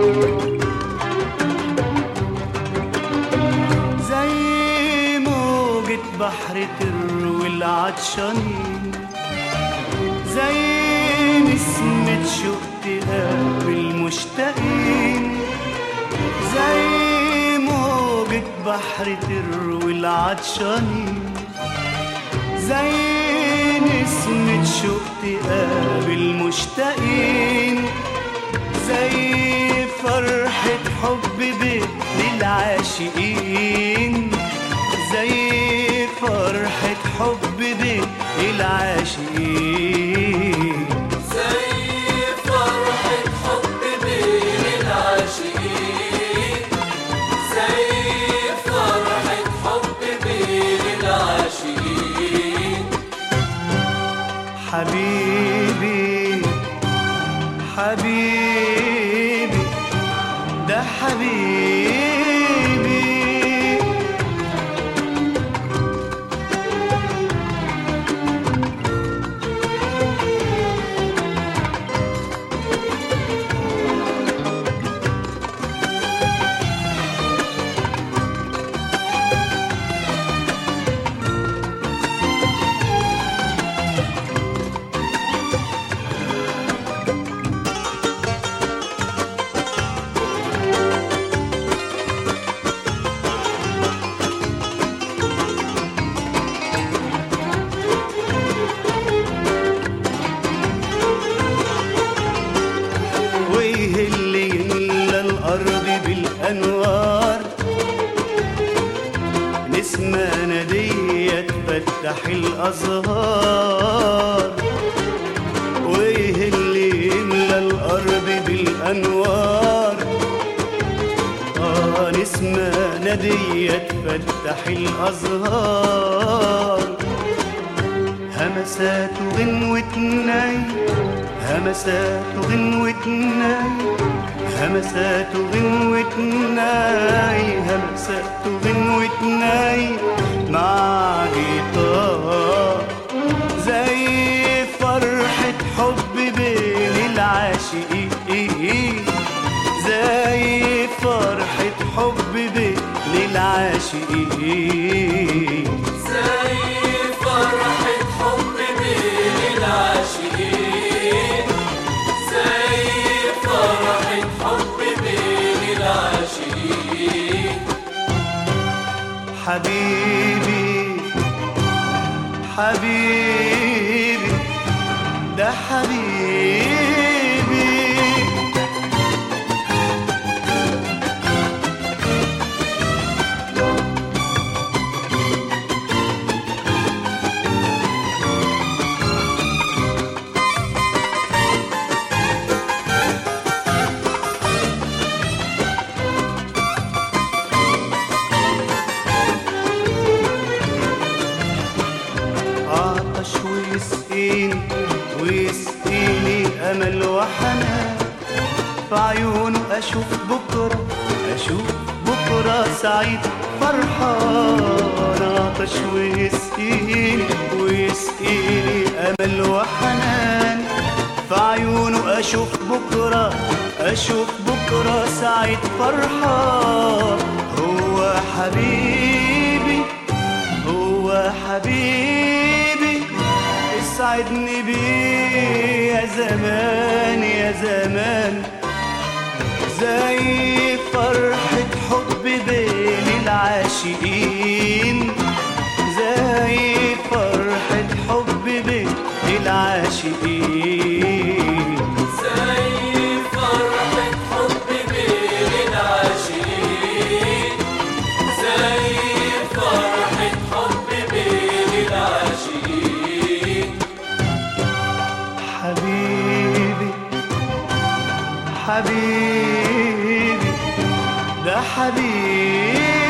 زي موجة بحر تروي العطشانين زي نسمة شوق تقابل مشتاقين زي موجة بحر تروي العطشانين زي نسمة شوق تقابل مشتاقين زي فرحة حب بين العاشقين زي فرحة حب بين العاشقين زي فرحة حب بين العاشقين زي فرحة حب بين العاشقين حبيبي حبيبي ده حبيبي وايه اللي يملى الارض بالانوار نسمة ندية تفتح الازهار وايه اللي يملى الارض بالانوار اه نسمة ندية تفتح الازهار همسات غنوة ناي همسات غنوة ناي همسات غنوة ناي همسات غنوة ناي مع جيتار زي فرحة حب بين العاشقين زي فرحة حب بين العاشقين زي فرحة حب بين العاشقين زي فرحة حب بين العاشقين حبيبي حبيبي ده حبيبي عطش ويسقيني ويسقيني امل وحنان في عيونه اشوف بكره اشوف بكره سعيد فرحان عطش ويسقيني ويسقيني امل وحنان في عيونه اشوف بكره اشوف بكره سعيد فرحان هو حبيبي هو حبيبي اسعدني بيه يا زمان يا زمان زي فرحة حب بين العاشقين زي فرحة حب بين العاشقين زي فرحة حب بين العاشقين زي فرحة حب بين العاشقين حبيبي حبيبي ده حبيبي